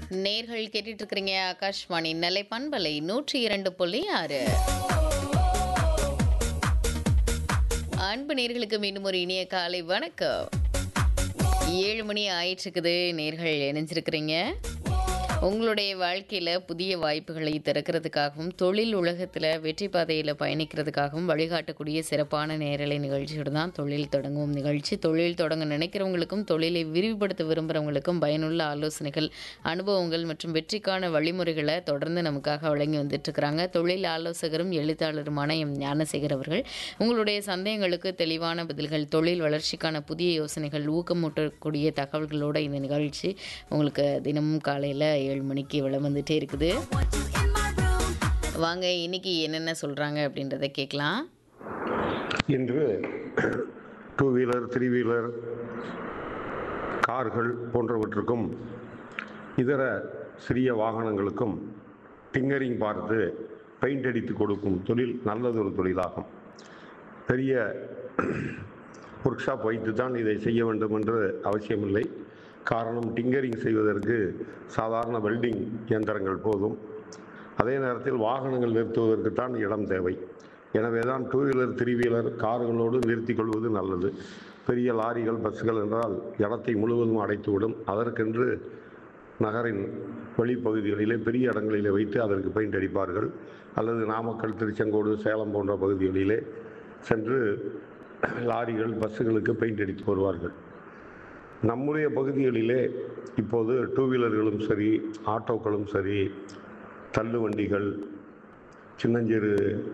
நேர்கள் கேட்டுட்டு இருக்கிறீங்க ஆகாஷ்வாணி நெல்லை பண்பலை நூற்றி இரண்டு புள்ளி ஆறு அன்பு நேர்களுக்கு மீண்டும் ஒரு இனிய காலை வணக்கம் ஏழு மணி ஆயிட்டுருக்குது நேர்கள் இணைஞ்சிருக்கிறீங்க உங்களுடைய வாழ்க்கையில் புதிய வாய்ப்புகளை திறக்கிறதுக்காகவும் தொழில் உலகத்தில் வெற்றி பாதையில் பயணிக்கிறதுக்காகவும் வழிகாட்டக்கூடிய சிறப்பான நேரலை நிகழ்ச்சியோடு தான் தொழில் தொடங்கும் நிகழ்ச்சி தொழில் தொடங்க நினைக்கிறவங்களுக்கும் தொழிலை விரிவுபடுத்த விரும்புகிறவங்களுக்கும் பயனுள்ள ஆலோசனைகள் அனுபவங்கள் மற்றும் வெற்றிக்கான வழிமுறைகளை தொடர்ந்து நமக்காக வழங்கி வந்துட்டுருக்கிறாங்க தொழில் ஆலோசகரும் எழுத்தாளருமான எம் ஞானசேகர் அவர்கள் உங்களுடைய சந்தேகங்களுக்கு தெளிவான பதில்கள் தொழில் வளர்ச்சிக்கான புதிய யோசனைகள் ஊக்கமூட்டக்கூடிய தகவல்களோட இந்த நிகழ்ச்சி உங்களுக்கு தினமும் காலையில் ஏழு மணிக்கு வளம் வந்துட்டே இருக்குது வாங்க இன்னைக்கு என்னென்ன சொல்கிறாங்க அப்படின்றத கேட்கலாம் இன்று டூ வீலர் த்ரீ வீலர் கார்கள் போன்றவற்றுக்கும் இதர சிறிய வாகனங்களுக்கும் டிங்கரிங் பார்த்து பெயிண்ட் அடித்து கொடுக்கும் தொழில் நல்லதொரு தொழிலாகும் பெரிய ஒர்க் ஷாப் வைத்து தான் இதை செய்ய வேண்டும் என்று அவசியமில்லை காரணம் டிங்கரிங் செய்வதற்கு சாதாரண வெல்டிங் இயந்திரங்கள் போதும் அதே நேரத்தில் வாகனங்கள் நிறுத்துவதற்கு தான் இடம் தேவை எனவே தான் டூ வீலர் த்ரீ வீலர் கார்களோடு நிறுத்திக் கொள்வது நல்லது பெரிய லாரிகள் பஸ்கள் என்றால் இடத்தை முழுவதும் அடைத்துவிடும் அதற்கென்று நகரின் வெளிப்பகுதிகளிலே பெரிய இடங்களிலே வைத்து அதற்கு பெயிண்ட் அடிப்பார்கள் அல்லது நாமக்கல் திருச்செங்கோடு சேலம் போன்ற பகுதிகளிலே சென்று லாரிகள் பஸ்ஸுகளுக்கு பெயிண்ட் அடித்து வருவார்கள் நம்முடைய பகுதிகளிலே இப்போது டூ வீலர்களும் சரி ஆட்டோக்களும் சரி தள்ளு வண்டிகள் சின்னஞ்சிறு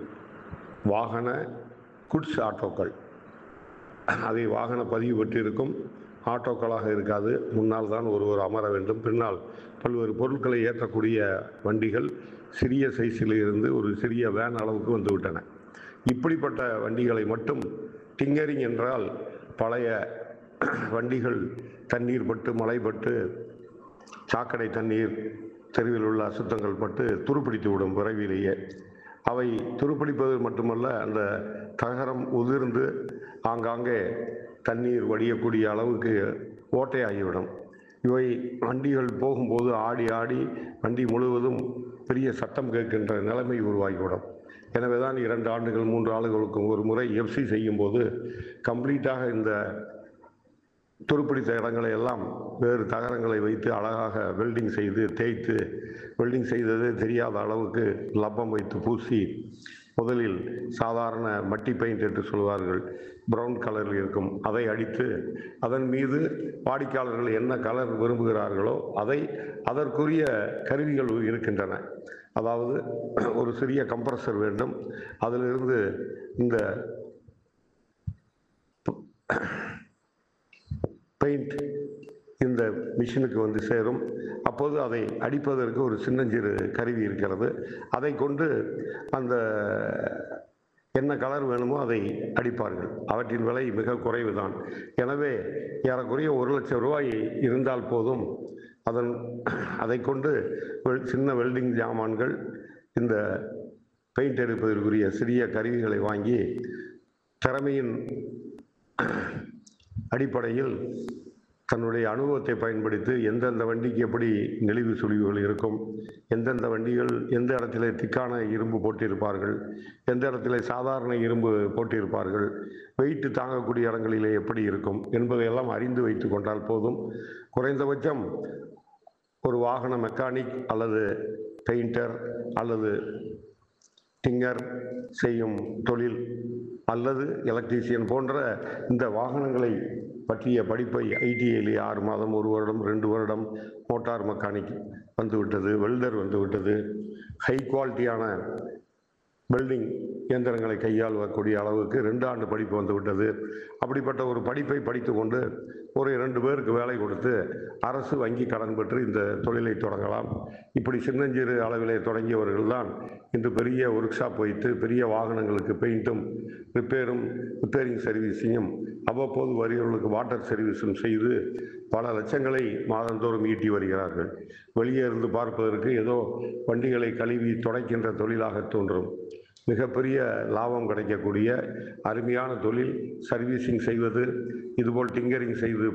வாகன குட்ஸ் ஆட்டோக்கள் அதை வாகன பதிவு பெற்றிருக்கும் ஆட்டோக்களாக இருக்காது முன்னால் தான் ஒருவர் அமர வேண்டும் பின்னால் பல்வேறு பொருட்களை ஏற்றக்கூடிய வண்டிகள் சிறிய சைஸில் இருந்து ஒரு சிறிய வேன் அளவுக்கு வந்துவிட்டன இப்படிப்பட்ட வண்டிகளை மட்டும் டிங்கரிங் என்றால் பழைய வண்டிகள் தண்ணீர் பட்டு மழைப்பட்டு சாக்கடை தண்ணீர் தெருவில் உள்ள அசுத்தங்கள் பட்டு துருப்பிடித்து விடும் விரைவிலேயே அவை துருப்பிடிப்பது மட்டுமல்ல அந்த தகரம் உதிர்ந்து ஆங்காங்கே தண்ணீர் வடியக்கூடிய அளவுக்கு ஓட்டையாகிவிடும் இவை வண்டிகள் போகும்போது ஆடி ஆடி வண்டி முழுவதும் பெரிய சத்தம் கேட்கின்ற நிலைமை உருவாகிவிடும் எனவே தான் இரண்டு ஆண்டுகள் மூன்று ஆண்டுகளுக்கு ஒரு முறை எஃப்சி செய்யும்போது கம்ப்ளீட்டாக இந்த துருப்பிடித்த இடங்களை எல்லாம் வேறு தகரங்களை வைத்து அழகாக வெல்டிங் செய்து தேய்த்து வெல்டிங் செய்தது தெரியாத அளவுக்கு லப்பம் வைத்து பூசி முதலில் சாதாரண மட்டி பெயிண்ட் என்று சொல்வார்கள் ப்ரௌன் கலரில் இருக்கும் அதை அடித்து அதன் மீது வாடிக்கையாளர்கள் என்ன கலர் விரும்புகிறார்களோ அதை அதற்குரிய கருவிகள் இருக்கின்றன அதாவது ஒரு சிறிய கம்ப்ரஸர் வேண்டும் அதிலிருந்து இந்த பெயிண்ட் இந்த மிஷினுக்கு வந்து சேரும் அப்போது அதை அடிப்பதற்கு ஒரு சின்னஞ்சிறு கருவி இருக்கிறது அதை கொண்டு அந்த என்ன கலர் வேணுமோ அதை அடிப்பார்கள் அவற்றின் விலை மிக குறைவு தான் எனவே ஏறக்குறைய ஒரு லட்சம் ரூபாய் இருந்தால் போதும் அதன் அதை கொண்டு வெல்- சின்ன வெல்டிங் ஜாமான்கள் இந்த பெயிண்ட் எடுப்பதற்குரிய சிறிய கருவிகளை வாங்கி திறமையின் அடிப்படையில் தன்னுடைய அனுபவத்தை பயன்படுத்தி எந்தெந்த வண்டிக்கு எப்படி நெளிவு சுழிவுகள் இருக்கும் எந்தெந்த வண்டிகள் எந்த இடத்துல திக்கான இரும்பு போட்டிருப்பார்கள் எந்த இடத்துல சாதாரண இரும்பு போட்டிருப்பார்கள் வெயிட் தாங்கக்கூடிய இடங்களிலே எப்படி இருக்கும் என்பதையெல்லாம் அறிந்து வைத்து கொண்டால் போதும் குறைந்தபட்சம் ஒரு வாகன மெக்கானிக் அல்லது பெயிண்டர் அல்லது டிங்கர் செய்யும் தொழில் அல்லது எலக்ட்ரீஷியன் போன்ற இந்த வாகனங்களை பற்றிய படிப்பை ஐடிஐயில் ஆறு மாதம் ஒரு வருடம் ரெண்டு வருடம் மோட்டார் மெக்கானிக் வந்துவிட்டது வெல்டர் வந்துவிட்டது ஹை குவாலிட்டியான வெல்டிங் இயந்திரங்களை கையாளக்கூடிய அளவுக்கு ரெண்டு ஆண்டு படிப்பு வந்துவிட்டது அப்படிப்பட்ட ஒரு படிப்பை படித்துக்கொண்டு ஒரு இரண்டு பேருக்கு வேலை கொடுத்து அரசு வங்கி கடன் பெற்று இந்த தொழிலை தொடங்கலாம் இப்படி சின்னஞ்சிறு அளவிலே தொடங்கியவர்கள் தான் இன்று பெரிய ஒர்க் ஷாப் வைத்து பெரிய வாகனங்களுக்கு பெயிண்ட்டும் ரிப்பேரும் ரிப்பேரிங் சர்வீஸையும் அவ்வப்போது வருகிறவர்களுக்கு வாட்டர் சர்வீஸும் செய்து பல லட்சங்களை மாதந்தோறும் ஈட்டி வருகிறார்கள் வெளியே இருந்து பார்ப்பதற்கு ஏதோ வண்டிகளை கழுவி துடைக்கின்ற தொழிலாக தோன்றும் மிகப்பெரிய லாபம் கிடைக்கக்கூடிய அருமையான தொழில் சர்வீசிங் செய்வது இதுபோல் டிங்கரிங் செய்து